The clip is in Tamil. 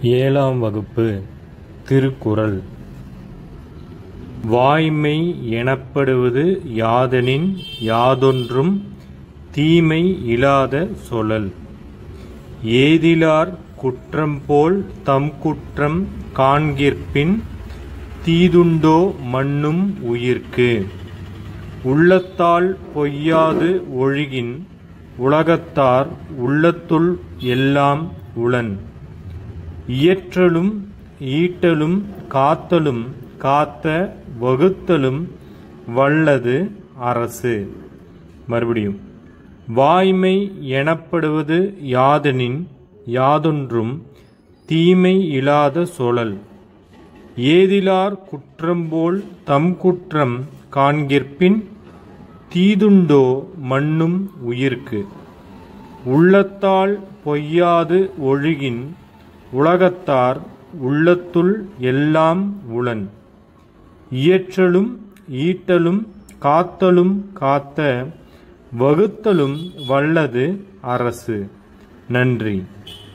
ஏழாம் வகுப்பு திருக்குறள் வாய்மை எனப்படுவது யாதெனின் யாதொன்றும் தீமை இலாத சொலல் ஏதிலார் குற்றம்போல் தம் குற்றம் காண்கிற்பின் தீதுண்டோ மன்னும் உயிர்க்கு உள்ளத்தால் பொய்யாது ஒழுகின் உலகத்தார் உள்ளத்துள் எல்லாம் உளன் இயற்றலும் ஈட்டலும் காத்தலும் காத்த வகுத்தலும் வல்லது அரசு மறுபடியும் வாய்மை எனப்படுவது யாதெனின் யாதொன்றும் தீமை இலாத சொலல் ஏதிலார் குற்றம்போல் தம் குற்றம் காண்கிற்பின் தீதுண்டோ மன்னும் உயிர்க்கு உள்ளத்தால் பொய்யாது ஒழுகின் உலகத்தார் உள்ளத்துள் எல்லாம் உளன் இயற்றலும் ஈட்டலும் காத்தலும் காத்த வகுத்தலும் வல்லது அரசு நன்றி